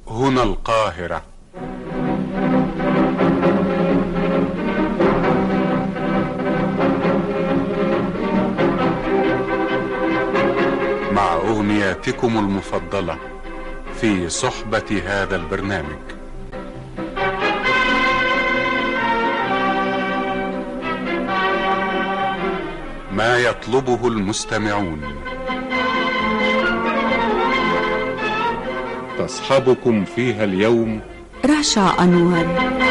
هنا القاهرة مع أغنياتكم المفضلة في صحبة هذا البرنامج ما يطلبه المستمعون تصحبكم فيها اليوم رشا أنور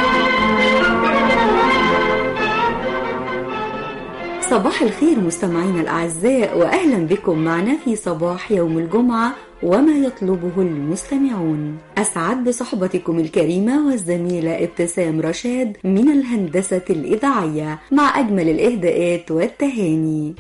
صباح الخير مستمعينا الأعزاء وأهلا بكم معنا في صباح يوم الجمعة وما يطلبه المستمعون أسعد بصحبتكم الكريمة والزميلة ابتسام رشاد من الهندسة الإذاعية مع أجمل الإهداءات والتهاني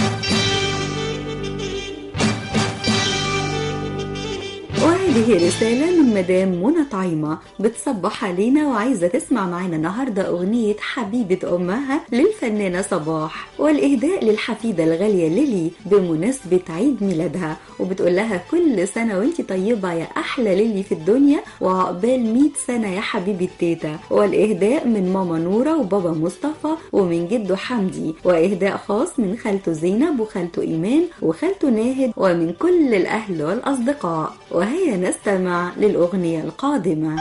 وهذه رسالة من مدام منى طعيمة بتصبح علينا وعايزة تسمع معنا النهاردة أغنية حبيبة أمها للفنانة صباح والإهداء للحفيدة الغالية ليلي بمناسبة عيد ميلادها وبتقول لها كل سنة وانت طيبة يا أحلى ليلي في الدنيا وعقبال 100 سنة يا حبيبة تيتا والإهداء من ماما نورة وبابا مصطفى ومن جده حمدي وإهداء خاص من خالته زينب وخالته إيمان وخالته ناهد ومن كل الأهل والأصدقاء وهيا نستمع للأغنية القادمة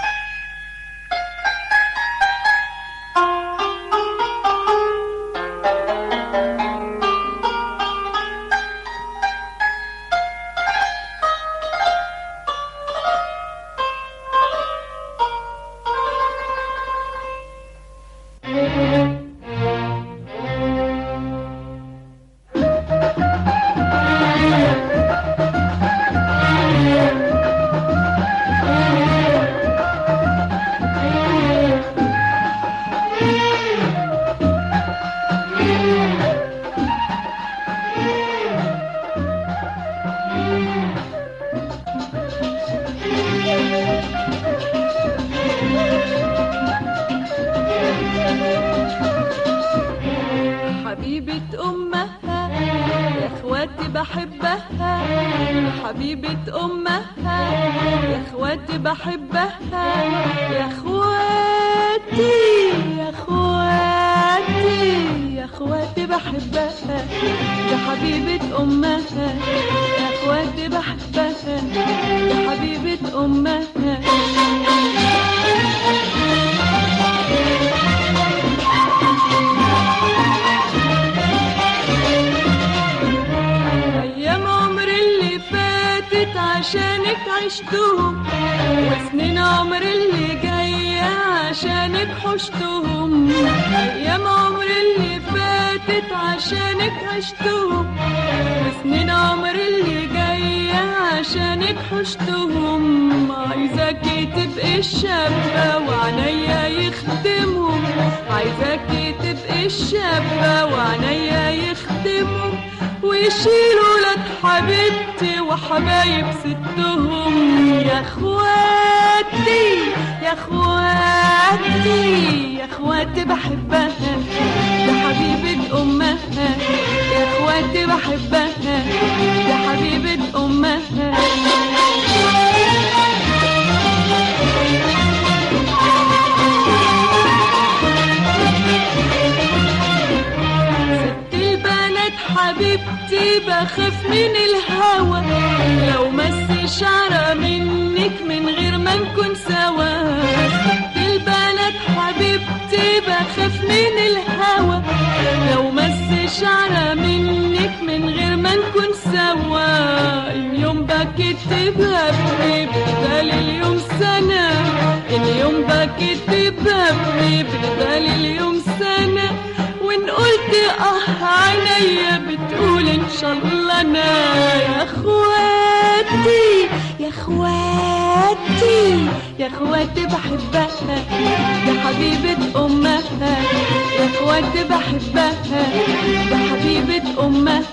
حبيبة أمها يا اخواتي بحبها حبيبة أمها يا اخواتي بحبها يا اخواتي يا اخواتي يا اخواتي بحبها يا حبيبة أمها يا اخواتي بحبها يا حبيبة أمها أيام عمري اللي فاتت عشانك عشتهم وسنين عمري اللي جاية عشانك حشتهم أيام عمري اللي فاتت عشانك عشتهم وسنين عمري اللي جاية عشانك حشتهم عايزاكي تبقي الشابة وعنيا يخدمهم عايزاكي تبقي الشابة وعنيا يخدمهم ويشيلوا لك حبيبتي وحبايب ستهم يا اخواتي يا اخواتي يا اخواتي بحبها يا حبيبة امها يا اخواتي بحبها يا حبيبة امها ست البنات حبيبتي بخاف من الهوى لو مس شعرة منك من غير ما نكون سوا ست البنات حبيبتي بخاف من الهوى لو مس شعرة منك من غير ما نكون سوا اليوم بكتبها بنبدل اليوم سنة اليوم بكتبها بنبدل اليوم سنة وان قلت اه عينيا بتقول ان شاء الله انا يا اخواتي يا اخواتي يا اخواتي بحبها يا حبيبة امها يا اخواتي بحبها يا حبيبة امها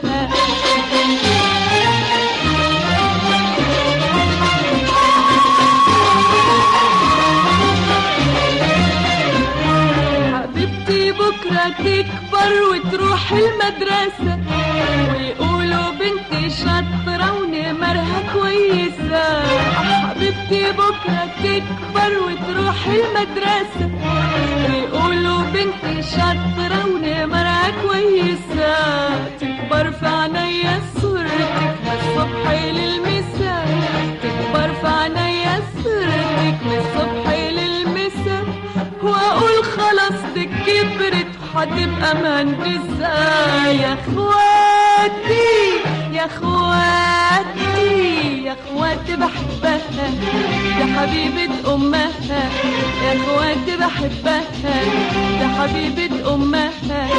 حبيبتي بكرة تكبر وتروح المدرسة ويقولوا بنتي شاطرة ونمرها كويسة حبيبتي بنتي بكرة تكبر وتروح المدرسة يقولوا بنتي شاطرة ونمرة كويسة تكبر في عينيا صورتك من الصبح للمساء تكبر في عينيا صورتك من الصبح للمساء واقول خلاص دي كبرت وهتبقى مهندسة يا اخواتي يا اخواتي يا اخواتي بحبها يا حبيبة امها يا اخواتي بحبها يا حبيبة امها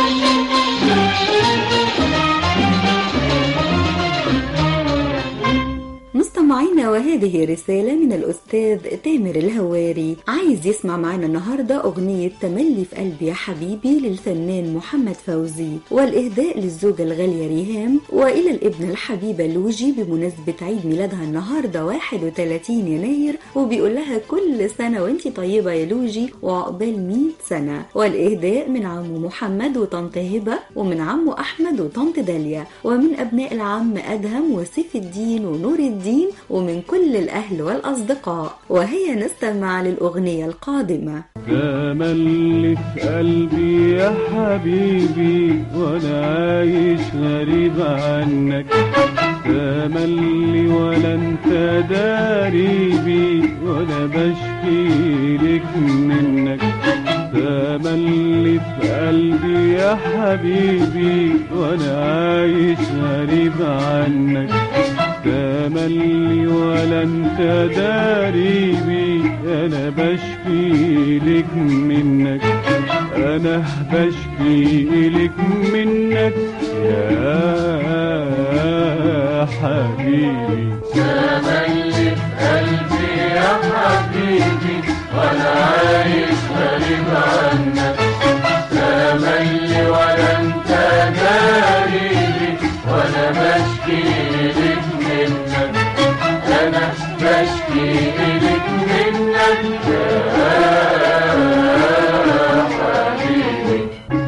مستمعينا وهذه رسالة من الأستاذ تامر الهواري عايز يسمع معنا النهاردة أغنية تملي في قلبي يا حبيبي للفنان محمد فوزي والإهداء للزوجة الغالية ريهام وإلى الابن الحبيبة لوجي بمناسبة عيد ميلادها النهاردة 31 يناير وبيقول لها كل سنة وانتي طيبة يا لوجي وعقبال 100 سنة والإهداء من عمو محمد وطنط هبة ومن عمو أحمد وطنط داليا ومن أبناء العم أدهم وسيف الدين ونور الدين ومن كل الأهل والأصدقاء وهي نستمع للأغنية القادمة تملي في قلبي يا حبيبي وانا عايش غريب عنك تملي ولا انت داريبي وانا بشكي لك منك تملي في قلبي يا حبيبي وانا عايش غريب عنك تملي ولا انت داريبي انا بشكي لك منك انا بشكي لك منك يا حبيبي تملي في قلبي يا حبيبي وانا عايش غريب عنك تملي ولا انت داريبي وانا بشكي لك منك انا بشكي لك منك يا حبيبي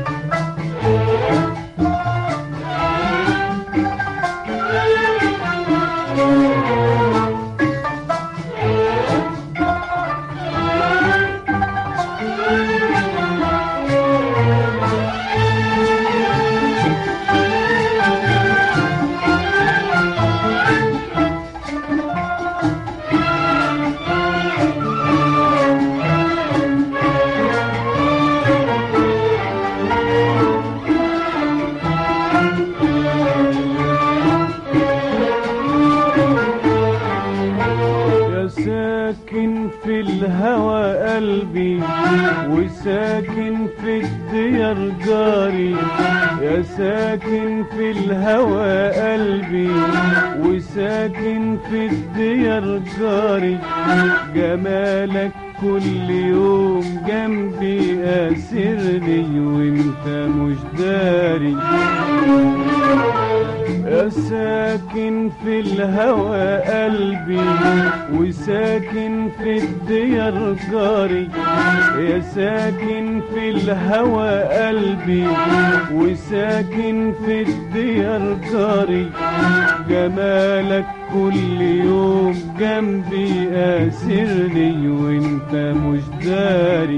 يا ساكن في الهوى قلبي وساكن في الديار جاري يا ساكن في الهوى قلبي وساكن في الديار جاري جمالك كل يوم جنبي أسرني وانت مش داري يا ساكن في الهوى قلبي وساكن في الديار جاري يا ساكن في الهوى قلبي وساكن في الديار جاري جمالك كل يوم جنبي أسرني وانت مش داري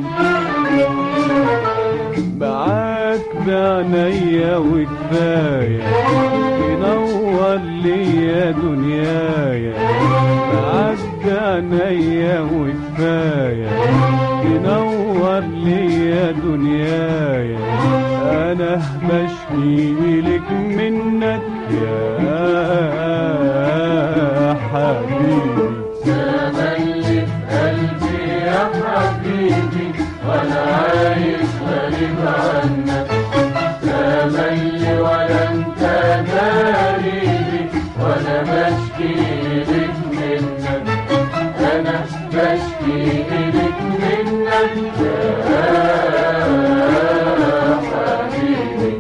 معاك بعنايا وكفاية تنور ليا دنيايا معاك بعنايا وكفاية تنور ليا دنيايا أنا بشكي لك منك يا حبيبي تملي في قلبي يا حبيبي وانا عايش غريب عنك تملي ولا انت داريبي وانا بشكي لك منك انا بشكي لك منك يا حبيبي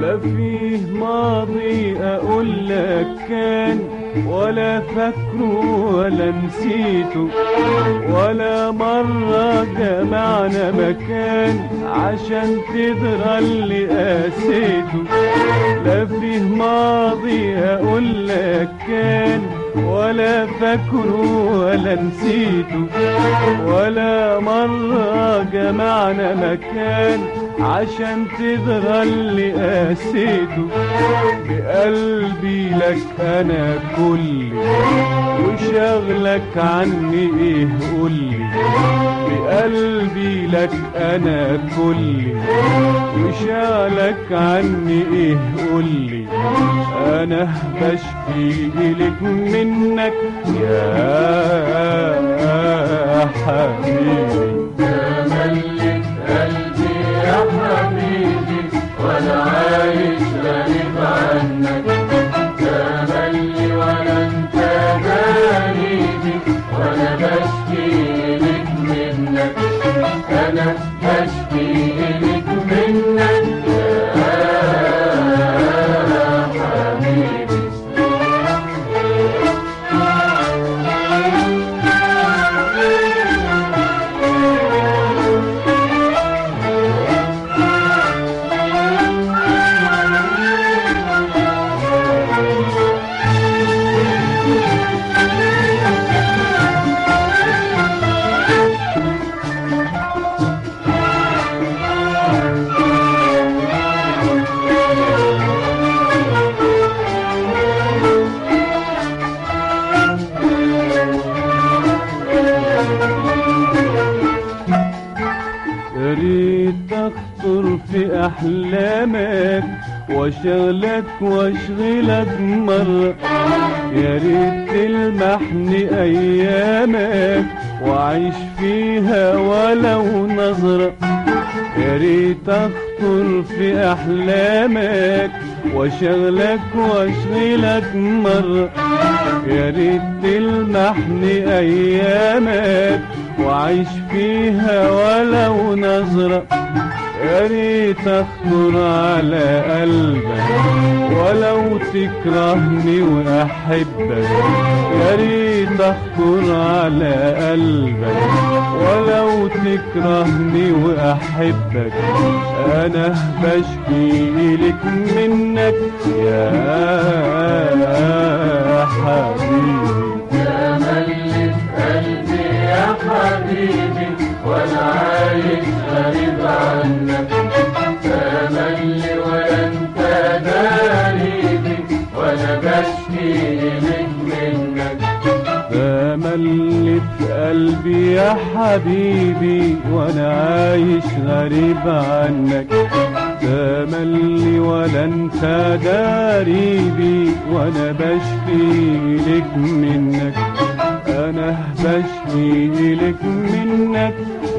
لا فيه ماضي اقول لك كان ولا فاكره ولا نسيته ولا مرة جمعنا مكان عشان تدرى اللي قاسيته لا فيه ماضي اقول لك كان ولا فاكره ولا نسيته ولا مرة جمعنا مكان عشان تدرى اللي قاسيته بقلبي لك انا كلي وشغلك عني ايه قولي بقلبي لك انا كلي وشغلك عني ايه قولي انا بشكي لك منك يا حبيبي تملك قلبي يا حبيبي وانا عايش غريب عنك تملي ولا انت غريبي وانا بشكي لك منك انا بشكي لك منك يا حبيبي يا ريت اخطر في احلامك واشغلك واشغلك مرة يا ريت تلمحني ايامك واعيش فيها ولو نظرة يا ريت اخطر في احلامك واشغلك واشغلك مرة يا ريت تلمحني ايامك واعيش فيها ولو نظرة يا ريت اخطر على قلبك ولو تكرهني واحبك يا ريت اخطر على قلبك ولو تكرهني واحبك انا بشكي لك منك يا حبيبي تملك قلبي يا حبيبي وانا عايش غريب عنك تملي ولا انت داريبي وانا بشكي لك منك تملي في قلبي يا حبيبي وانا عايش غريب عنك تملي ولا انت داريبي وانا بشكي لك منك انا بشكي لك منك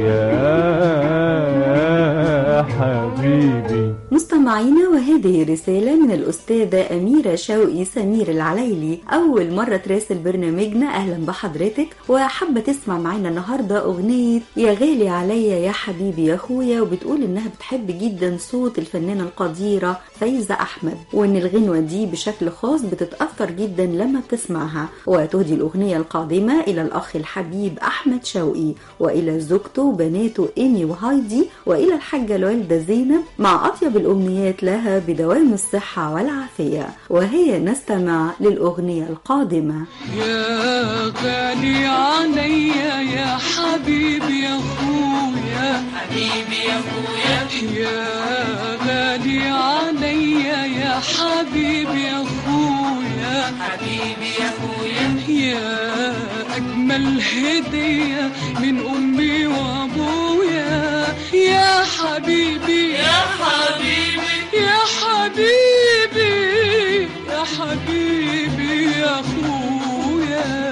يا حبيبي مستمعينا وهذه رسالة من الأستاذة أميرة شوقي سمير العليلي أول مرة تراسل برنامجنا أهلا بحضرتك وحابة تسمع معانا النهاردة أغنية يا غالي عليا يا حبيبي يا أخويا وبتقول إنها بتحب جدا صوت الفنانة القديرة فايزة أحمد وإن الغنوة دي بشكل خاص بتتأثر جدا لما بتسمعها وتهدي الأغنية القادمة إلى الأخ الحبيب أحمد شوقي وإلى زوجته وبناته إيمي وهايدي وإلى الحاجة الوالدة زينب مع أطيب الأمنيات لها بدوام الصحة والعافية وهي نستمع للأغنية القادمة يا غالي عليا يا حبيبي يا اخويا حبيبي يا اخويا يا غالي عليا يا حبيبي يا اخويا حبيبي يا اخويا يا اجمل هديه من امي وابويا يا حبيبي يا حبيبي يا حبيبي يا حبيبي يا اخويا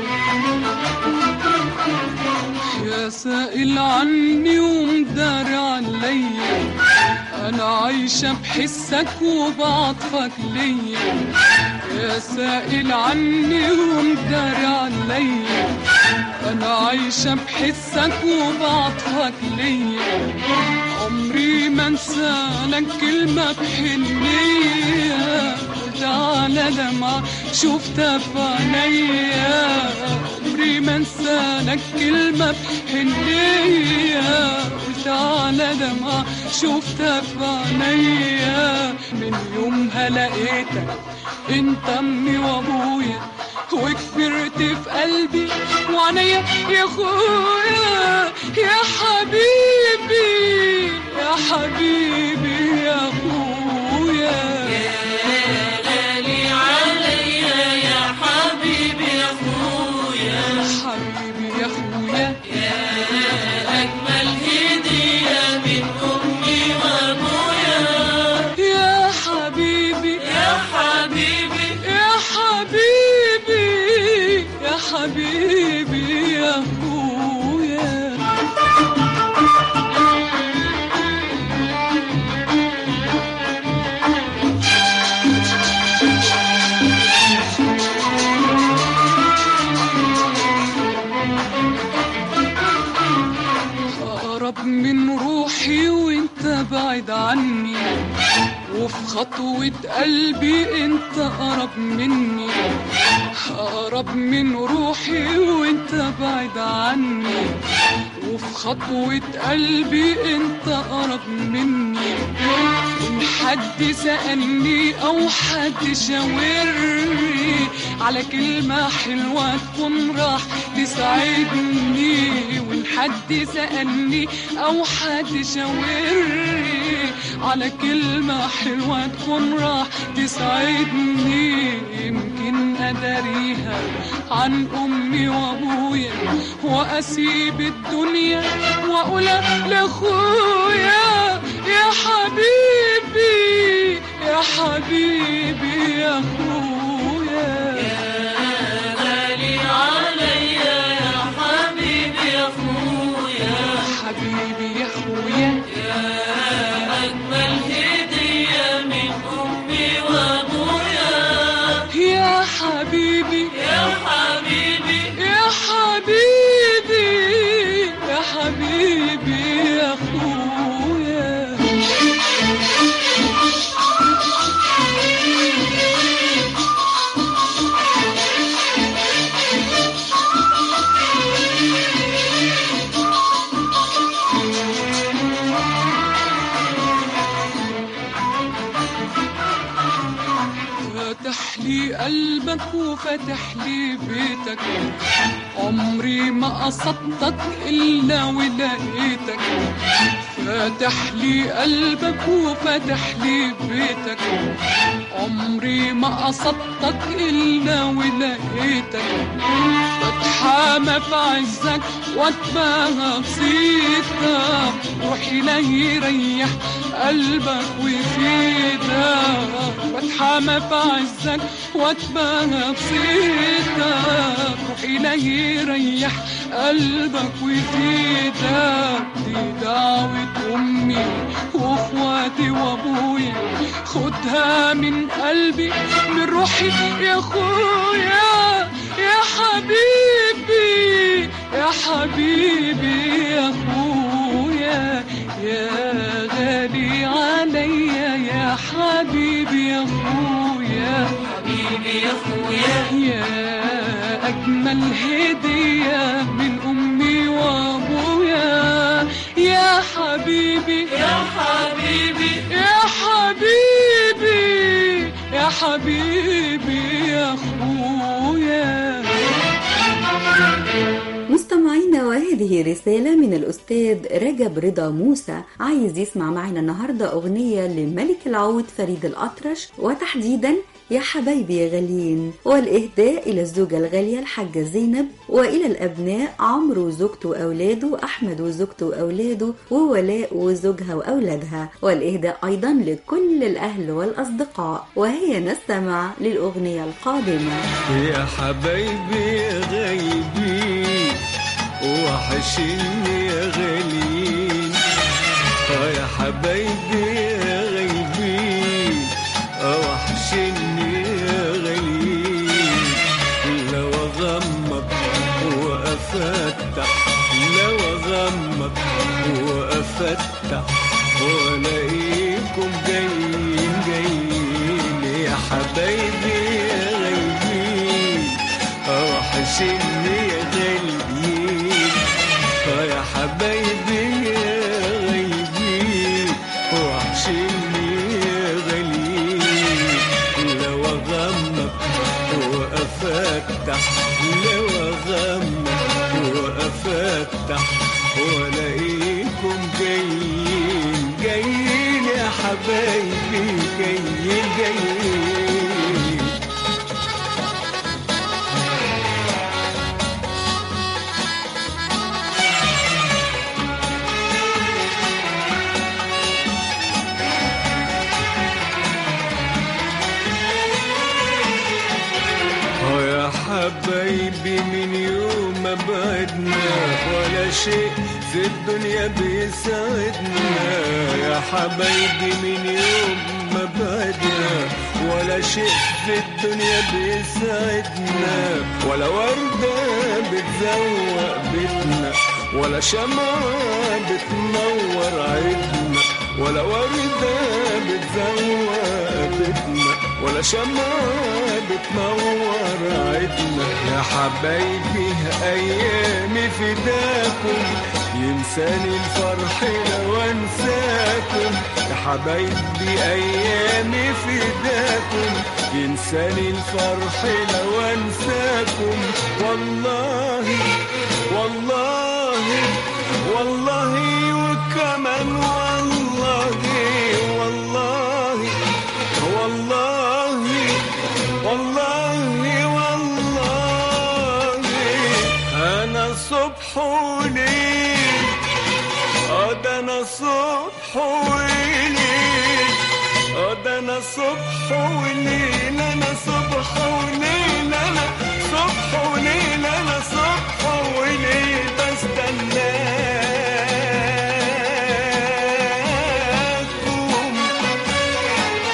يا سائل عني ومدار انا عايشة بحسك وبعطفك ليا يا سائل عني ومداري عليا انا عايشة بحسك وبعطفك ليا عمري ما انسى لك كلمة بحنية قلت على دمعة شفتها في عينيا عمري ما انسى لك كلمة بحنية قلت على دمعة شفتها في عينيا من يومها لقيتك انت امي وابويا وكبرت في قلبي وعينيا يا اخويا يا حبيبي يا حبيبي يا اخويا حبيبي يا اخويا يا حبيبي يا حبيبي يا حبيبي يا حبيبي يا اخويا أقرب من روحي وانت بعيد عني وفي خطوة قلبي انت أقرب مني أقرب من روحي وانت بعيد عني وفي خطوة قلبي انت أقرب مني إن حد سألني أو حد شاورني على كلمة حلوة تكون راح تسعدني وإن حد سألني أو حد شاورني على كلمة حلوة تكون راح تسعدني يمكن أداريها عن أمي وأبويا وأسيب الدنيا وأقول لأخويا يا حبيبي يا حبيبي يا أخويا حبيبي يا أخويا يا حبيبي يا حبيبي يا حبيبي يا حبيبي يا اخويا فتح لي قلبك وفتح لي بيتك عمري ما قصدتك إلا ولقيتك فتح لي قلبك وفتح لي بيتك عمري ما قصدتك إلا ولقيتك بتحامى في عزك واتباهى بصيتك روحي لا يريح قلبك ويفيدك بتحامى في عزك واتباهى بصيتك روحي لا يريح قلبك ويفيدك دي دعوة أمي وإخواتي وأبويا خدها من قلبي من روحي يا أخويا يا حبيبي يا حبيبي يا أخويا يا غالي عليا يا حبيبي يا أخويا حبيبي يا أخويا يا أجمل هدية من أمي وأبويا يا حبيبي يا حبيبي يا حبيبي يا حبيبي يا أخويا مستمعينا وهذه رسالة من الأستاذ رجب رضا موسى عايز يسمع معنا النهاردة أغنية لملك العود فريد الأطرش وتحديدا يا حبايبي يا غاليين والإهداء إلى الزوجة الغالية الحاجة زينب وإلى الأبناء عمرو وزوجته وأولاده أحمد وزوجته وأولاده وولاء وزوجها وأولادها والإهداء أيضا لكل الأهل والأصدقاء وهي نستمع للأغنية القادمة يا حبايبي يا غايبين وحشني يا غاليين اه يا حبايبي يا وافتح والاقيكم جايين جايين يا حبايبي يا غايبين وحشني يا غاليين اه يا حبايبي يا غايبين وحشني يا غاليين لو اغمض وافتح لو اغمض وافتح والاقيكم جايين جايين يا حبايبي جايين جايين اه يا حبايبي من يوم ما بعدنا ولا شيء في الدنيا بيساعدنا يا حبايبي من يوم ما بعدنا ولا شيء في الدنيا بيساعدنا ولا وردة بتزوق بيتنا ولا شمعة بتنور عيدنا ولا وردة بتزوق بيتنا ولا شمعة بتنور عيدنا يا حبايبي أيامي فداكم ينساني الفرح لو انساكم يا حبايبي أيامي فداكم ينساني الفرح لو انساكم والله والله والله وكمان والله والله والله والله والله انا صبح وليل اه ده انا صبح وليل اه ده انا صبح وليل انا صبح وليل انا صبح وليل انا صبح وليل بستناكم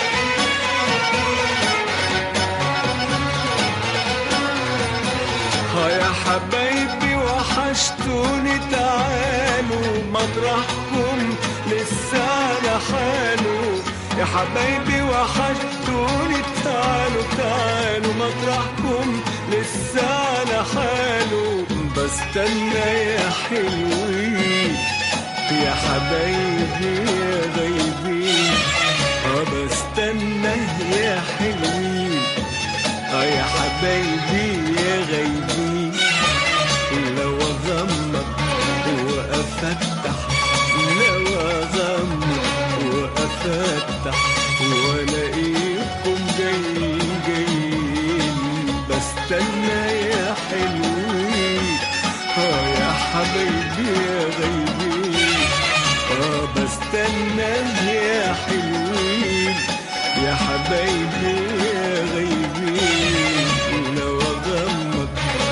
ها يا حبايبي وحشتوني تعالوا مطرحكم لسه على حاله يا حبايبي وحشتوني تعالوا تعالوا مطرحكم لسه على حاله بستنى يا حلوين يا حبايبي يا غايبين اه بستنى يا حلوين اه يا حبايبي يا غايبين لو اغمض وافتح لو اغمض وافتح والاقيكم جايين جايين بستنى يا حلوين اه يا حبايبي يا غايبين اه بستنى يا حلوين يا حبايبي يا غايبين لو اغمض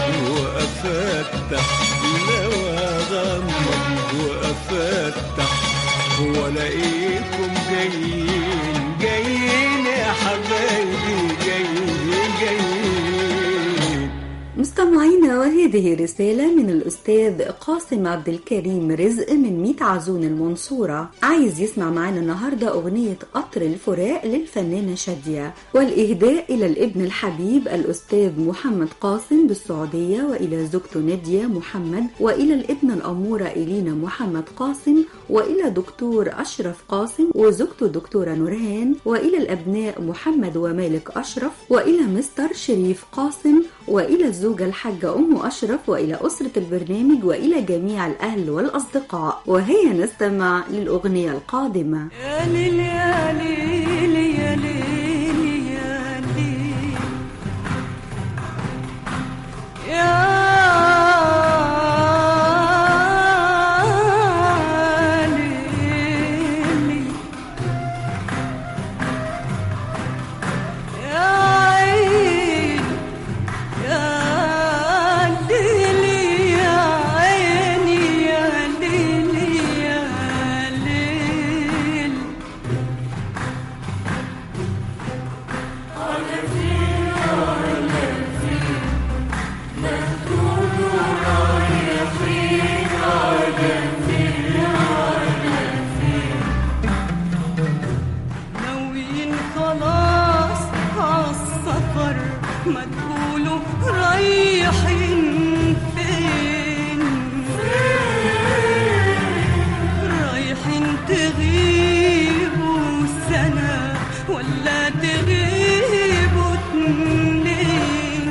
وافتح لو اغمض وافتح والاقيكم جايين جايين يا حبايبي جايين جايين مستمعينا وهذه رسالة من الأستاذ قاسم عبد الكريم رزق من ميت عزون المنصورة عايز يسمع معنا النهاردة أغنية قطر الفراق للفنانة شادية والإهداء إلى الابن الحبيب الأستاذ محمد قاسم بالسعودية وإلى زوجته نادية محمد وإلى الابن الأمورة إلينا محمد قاسم وإلى دكتور أشرف قاسم وزوجته دكتورة نورهان وإلى الأبناء محمد ومالك أشرف وإلى مستر شريف قاسم وإلى الزوجة الحاجة أم أشرف وإلى أسرة البرنامج وإلى جميع الأهل والأصدقاء وهيا نستمع للأغنية القادمة يا ليل يا ليل يا ليل يا ليل يا ليل يا عين يا ليل يا عيني يا ليل يا ليل ما تقولوا رايحين فين رايحين تغيبوا سنة ولا تغيبوا اتنين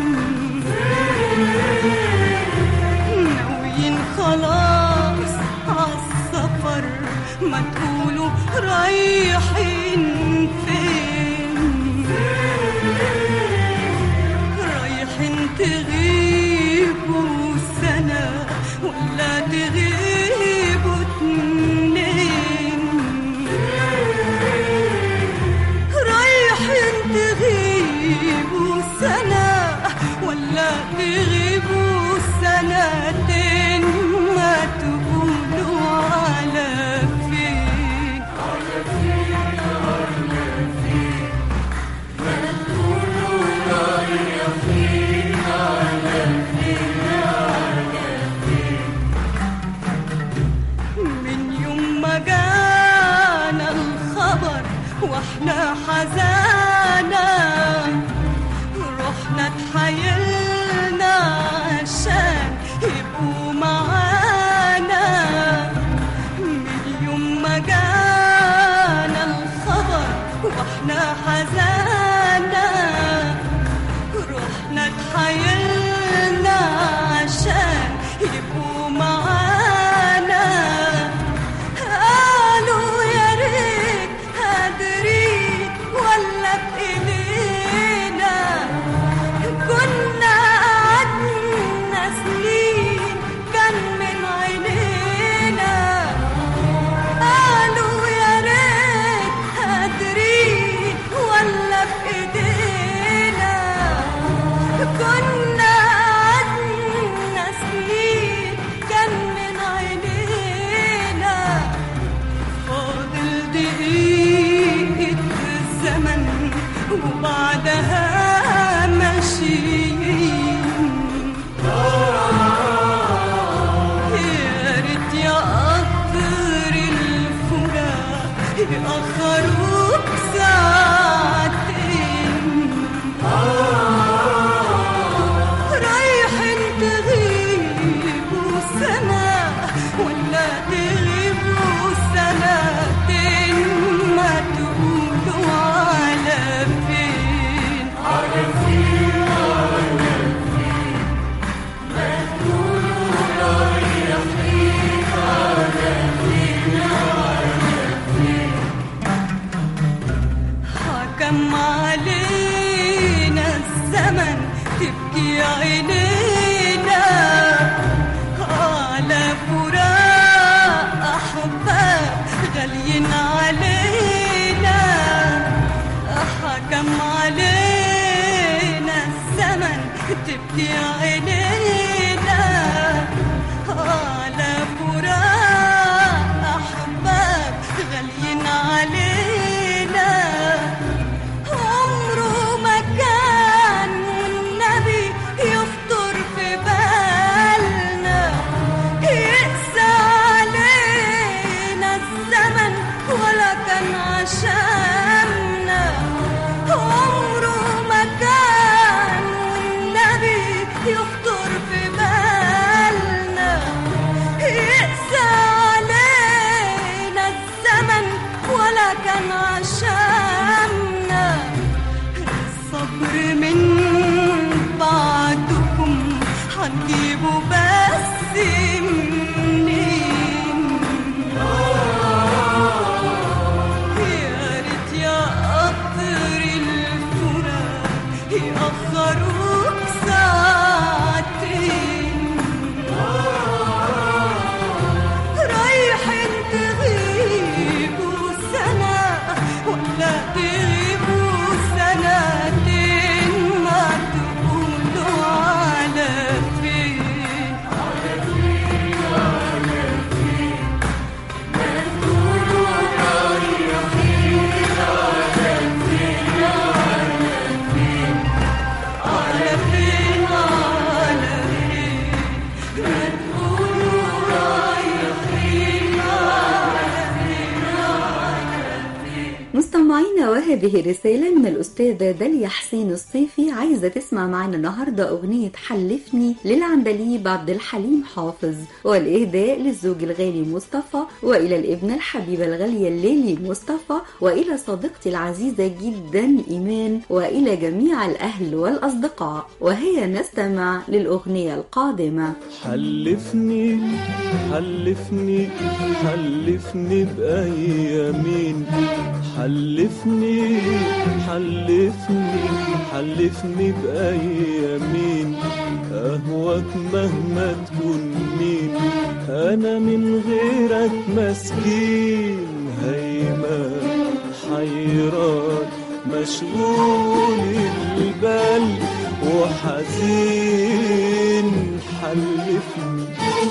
ناويين خلاص عالسفر ما تقولوا رايحين فين رايحين تغيبوا سنة ولا تغيبوا اتنين رايحين تغيبوا سنة ولا تغيبوا سنتين ما تقولوا على فين من يوم ما جانا الخبر واحنا حزانا رحنا اتحايلنا عشان يبقوا معانا من يوم ما جانا الخبر واحنا حزانا رحنا اتحايلنا عشان يبقوا معانا قالوا يا ريت قادرين ولا بإيدينا كنا قعدنا سنين كان من عينينا قالوا يا ريت قادرين ولا بإيدينا كنا قعدنا سنين كان من عينينا فاضل دقيقة الزمن وبعدها ماشيين يا ريت يا قطر الفراق يأخروك ساعتين رايحين تغيبوا سنة ولا تغيبوا سنتين ما تقولوا على فين حكم علينا الزمن تبكي عينينا على فراق أحباب غاليين علينا حكم علينا الزمن تبكي عينينا على فراق أحباب غاليين علينا عمره ما كان النبي يخطر في بالنا يقسى علينا الزمن ولا كان عشاننا عمره ما كان النبي يخطر في بالنا يقسى علينا الزمن ولا كان عشاننا الصبر من بعدكم هنجيبه بس منين يا ريت يا قطر الفراق يأخروك ساعتين رايحين تغيبوا سنة ولا مستمعينا وهذه رسالة من الأستاذة داليا حسين الصيفي عايزة تسمع معنا النهاردة أغنية حلفني للعندليب عبد الحليم حافظ والإهداء للزوج الغالي مصطفى وإلى الابنة الحبيبة الغالية الليلي مصطفى وإلى صديقتي العزيزة جدا إيمان وإلى جميع الأهل والأصدقاء وهي نستمع للأغنية القادمة حلفني حلفني حلفني بأيامين حلفني حلفني حلفني بأيامين أهواك مهما تكون مين أنا من غيرك مسكين هيما حيران مشغول البال وحزين حلفني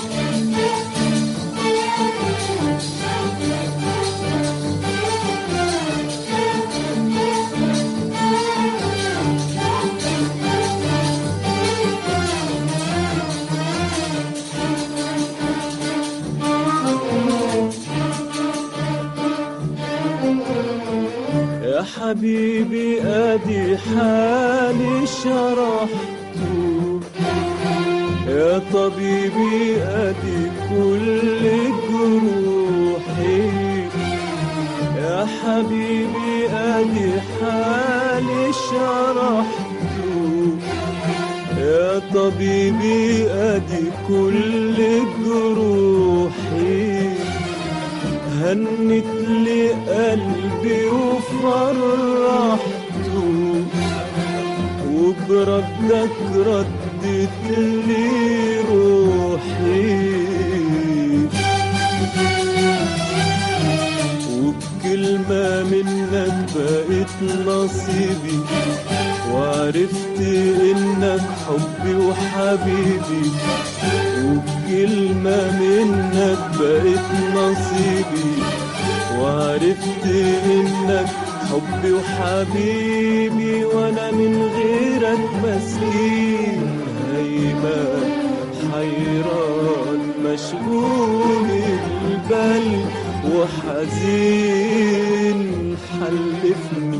يا حبيبي ادي حالي شرحته يا طبيبي ادي كل جروحي يا حبيبي ادي حالي شرحته يا طبيبي ادي كل جروحي هنت لي قلبي وفرحته وبردك ردت لي روحي وبكلمة منك بقيت نصيبي وعرفت انك حبي وحبيبي وبكلمة منك بقيت نصيبي وعرفت انك حبي وحبيبي وانا من غيرك مسكين هيما حيران مشغول البال وحزين حلفني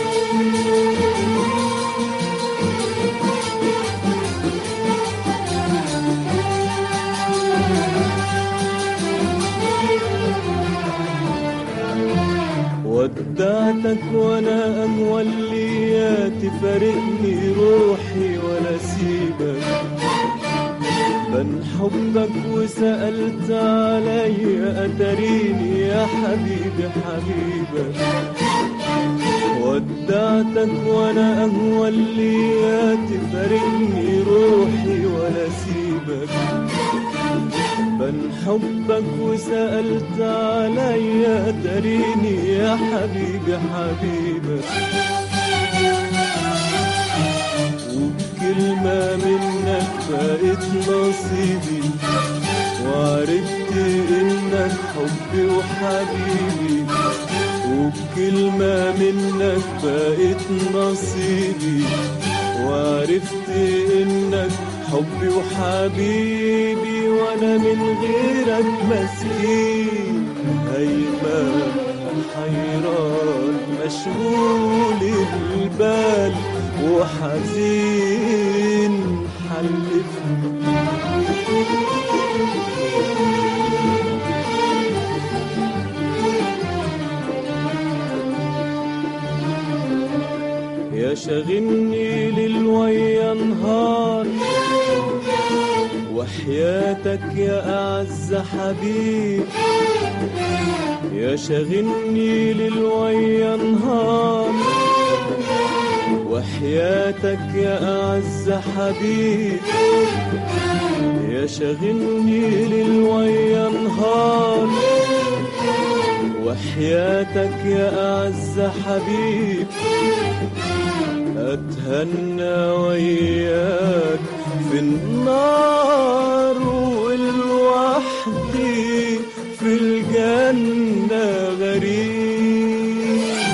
ودعتك وانا اموليات تفارقني روحي ولا سيبك بن حبك وسألت علي أتريني يا حبيبي حبيبك ودعتك وانا اموليات تفارقني روحي ولا سيبك بن حبك وسألت عليا تريني يا حبيبي حبيبك وبكلمة منك بقيت نصيبي وعرفت انك حبي وحبيبي وبكلمة منك بقيت نصيبي وعرفت انك حبي وحبيبي وانا من غيرك مسكين هيما حيران مشغول البال وحزين حلفني يا شاغلني ليل ويا نهار وحياتك يا أعز حبيب يا شاغلني ليل ويا نهار وحياتك يا أعز حبيب يا شاغلني ليل ويا نهار وحياتك يا أعز حبيب أتهنى وياك في النار والوحدي في الجنة غريب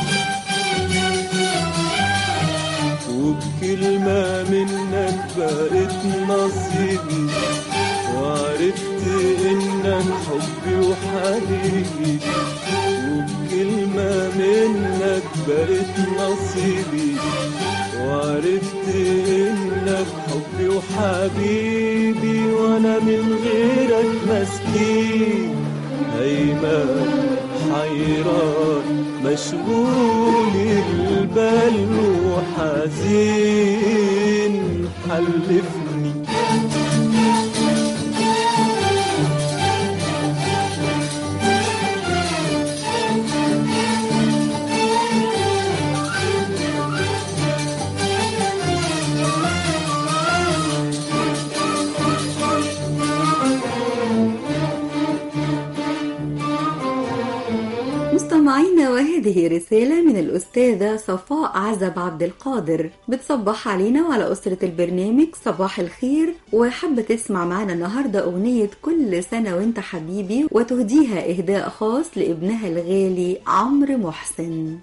وبكلمة منك بقيت نصيبي وعرفت إنك حبي وحبيبي وبكلمة منك حبيبي وانا من غيرك مسكين هيمان حيران مشغول البال وحزين حلفني مستمعينا وهذه رسالة من الأستاذة صفاء عزب عبد القادر بتصبح علينا وعلى أسرة البرنامج صباح الخير وحابة تسمع معنا النهاردة أغنية كل سنة وانت حبيبي وتهديها إهداء خاص لابنها الغالي عمرو محسن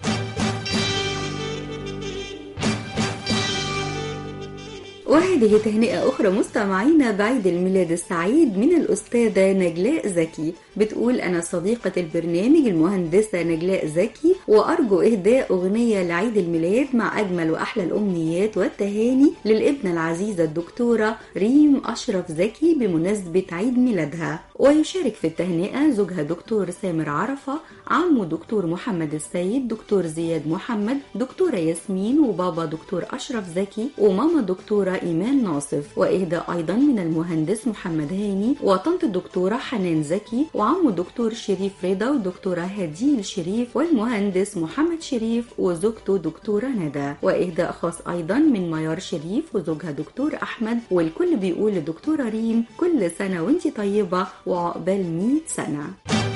وهذه تهنئة أخرى مستمعينا بعيد الميلاد السعيد من الأستاذة نجلاء زكي بتقول أنا صديقة البرنامج المهندسة نجلاء زكي وأرجو إهداء أغنية لعيد الميلاد مع أجمل وأحلى الأمنيات والتهاني للابنة العزيزة الدكتورة ريم أشرف زكي بمناسبة عيد ميلادها ويشارك في التهنئة زوجها دكتور سامر عرفة عمه دكتور محمد السيد دكتور زياد محمد دكتورة ياسمين وبابا دكتور أشرف زكي وماما دكتورة إيمان ناصف وإهداء أيضا من المهندس محمد هاني وطنط الدكتورة حنان زكي وعمه دكتور شريف رضا ودكتورة هديل شريف والمهندس محمد شريف وزوجته دكتورة ندى وإهداء خاص أيضا من ميار شريف وزوجها دكتور أحمد والكل بيقول لدكتورة ريم كل سنة وانتي طيبة وعقبال 100 سنة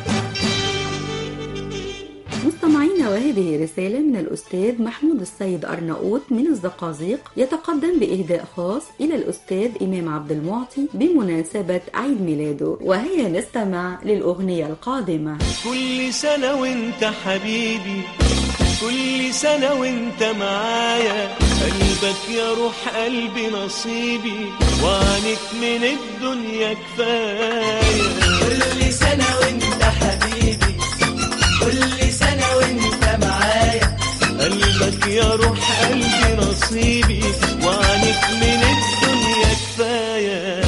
مستمعينا وهذه رسالة من الأستاذ محمود السيد أرناؤوط من الزقازيق يتقدم بإهداء خاص إلى الأستاذ إمام عبد المعطي بمناسبة عيد ميلاده وهيا نستمع للأغنية القادمة كل سنة وانت حبيبي كل سنة وانت معايا قلبك يا روح قلبي نصيبي وعنك من الدنيا كفاية كل سنة وانت حبيبي كل سنة وانت معايا قلبك يا روح قلبي نصيبي وعنك من الدنيا كفاية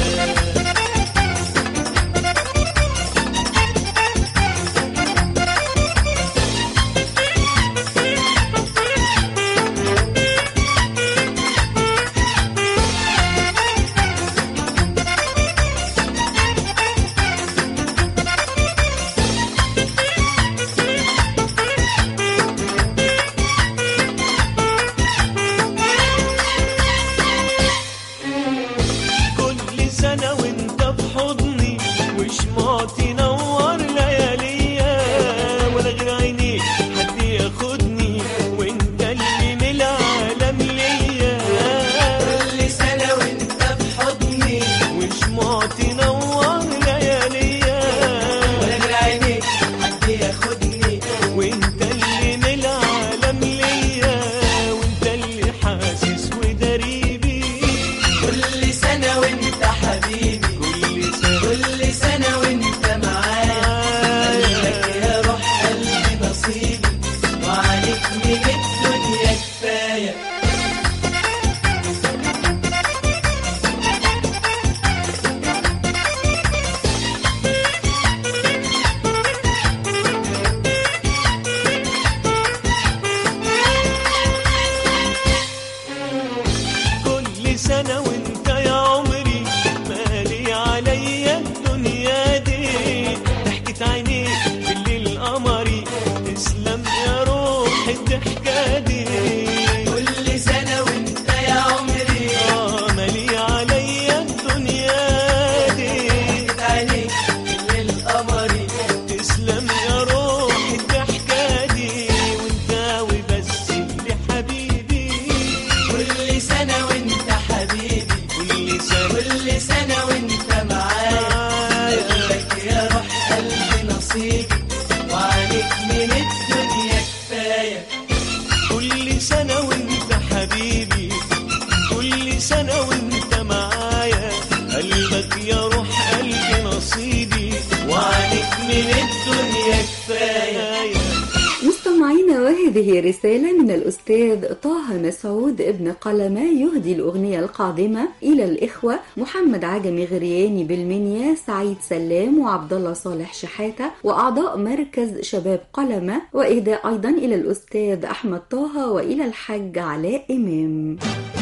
وهذه رسالة من الأستاذ طه مسعود ابن قلمة يهدي الأغنية القادمة إلى الإخوة محمد عجمي غرياني بالمنيا سعيد سلام وعبد الله صالح شحاتة وأعضاء مركز شباب قلمة وإهداء أيضا إلى الأستاذ أحمد طه وإلى الحاج علاء إمام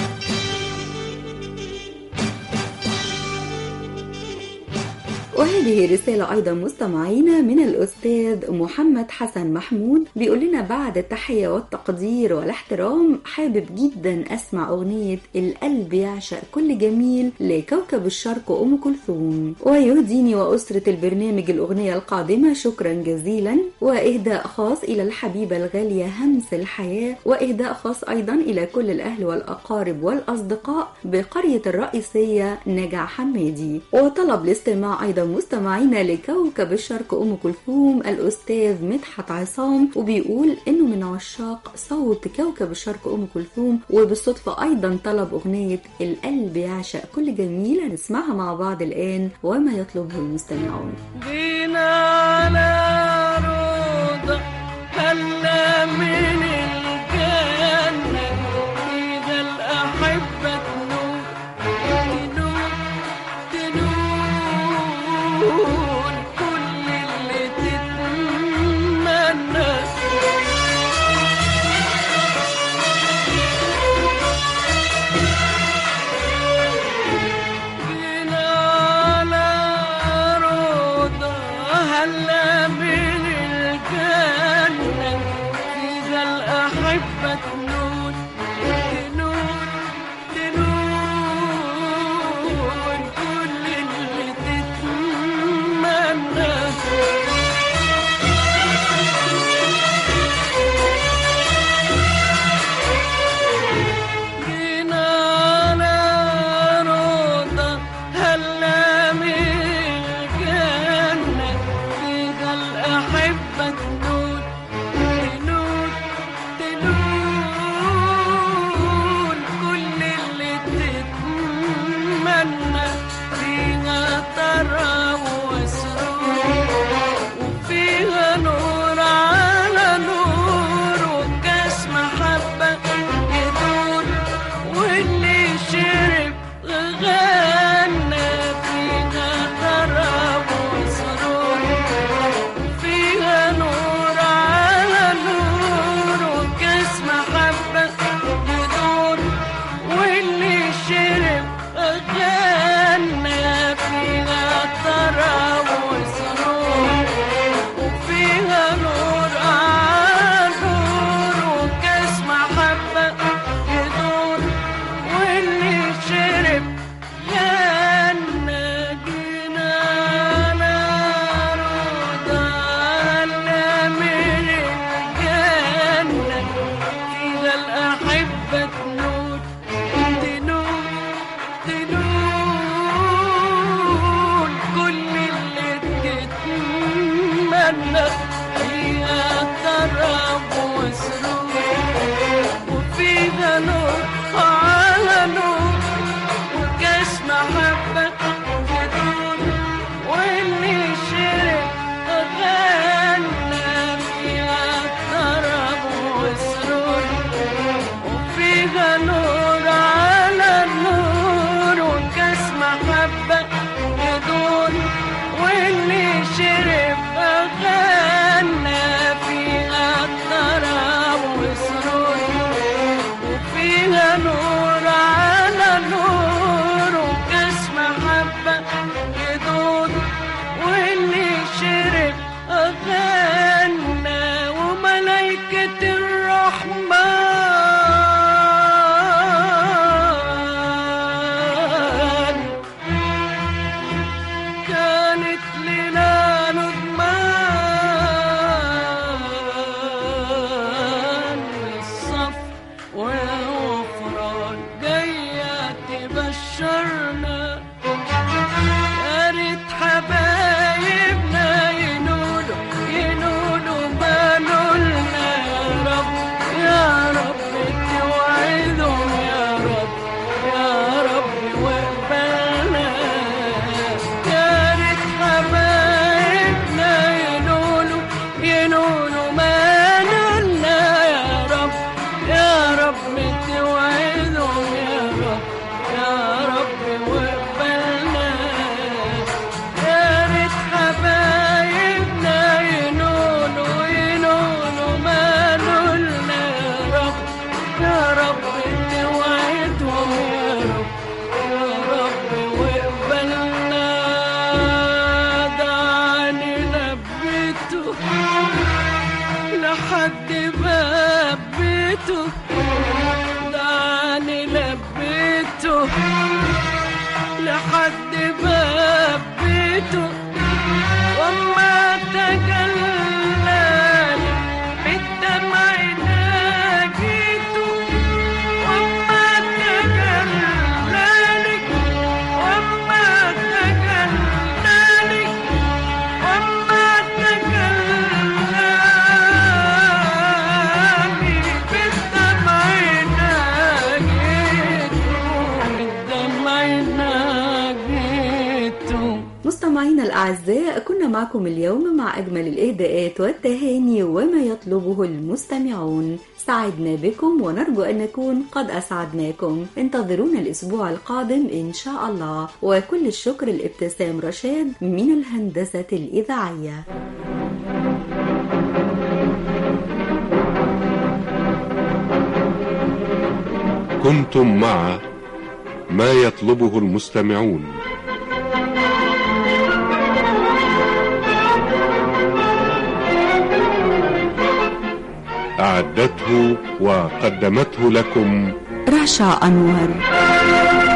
وهذه رسالة أيضا مستمعينا من الأستاذ محمد حسن محمود بيقول لنا بعد التحية والتقدير والاحترام حابب جدا أسمع أغنية القلب يعشق كل جميل لكوكب الشرق أم كلثوم ويهديني وأسرة البرنامج الأغنية القادمة شكرا جزيلا وإهداء خاص إلى الحبيبة الغالية همس الحياة وإهداء خاص أيضا إلى كل الأهل والأقارب والأصدقاء بقرية الرئيسية نجع حمادي وطلب الاستماع أيضا مستمعينا لكوكب الشرق أم كلثوم الأستاذ مدحت عصام وبيقول إنه من عشاق صوت كوكب الشرق أم كلثوم وبالصدفة أيضا طلب أغنية القلب يعشق كل جميل هنسمعها مع بعض الآن وما يطلبه المستمعون جينا على روضة هلا من الجنة إذا الأحبة تنور تنور تنور كل اللي تتمنى جينا على روضة هلا من الجنة فيها الأحبة تنور تنور تنور كل اللي تتمنى جينا على روضة هلا من الجنة فيها الأحبة تنور تنور تنور كل اللي تتمنى فيها طرب وسرور وفيها نور على نور وكاس محبة يدور واللي شرب غنى فيها طرب وسرور فيها نور على نور وكاس محبة يدور واللي شرب غنى فيها طرب وسرور وفيها نور على نور وكاس محبة يدور واللي شرب غنى جينا على روضة هلا من الجنة فيها الأحبة تنور تنور تنور كل اللي تتمنى فيها طرب وسرور وفيها نور على نور وكاس محبة يدور واللي شرب غنى فيها طرب وسرور وفيها نور على نور وكاس محبة يدور واللي شرب غنى فيها طرب وسرور وفيها نور على نور وكاس محبة يدور واللي شرب غنى وملايكة الرحمن كانت لنا ندمان الصف والغفران جاية تبشرنا يا ريت حبايبنا ينولوا ينولوا ما نولنا يا رب يا باب بيته دعاني لبيته لحد باب بيته وما تجلاني بالدمع ناجيته وما تجلاني وما تجلاني وما تجلاني بالدمع ناجيته بالدمع ناجيته مستمعينا الأعزاء كنا معكم اليوم مع أجمل الإهداءات والتهاني وما يطلبه المستمعون سعدنا بكم ونرجو أن نكون قد أسعدناكم انتظرونا الأسبوع القادم إن شاء الله وكل الشكر لابتسام رشاد من الهندسة الإذاعية كنتم مع ما يطلبه المستمعون أعدته وقدمته لكم رشا أنور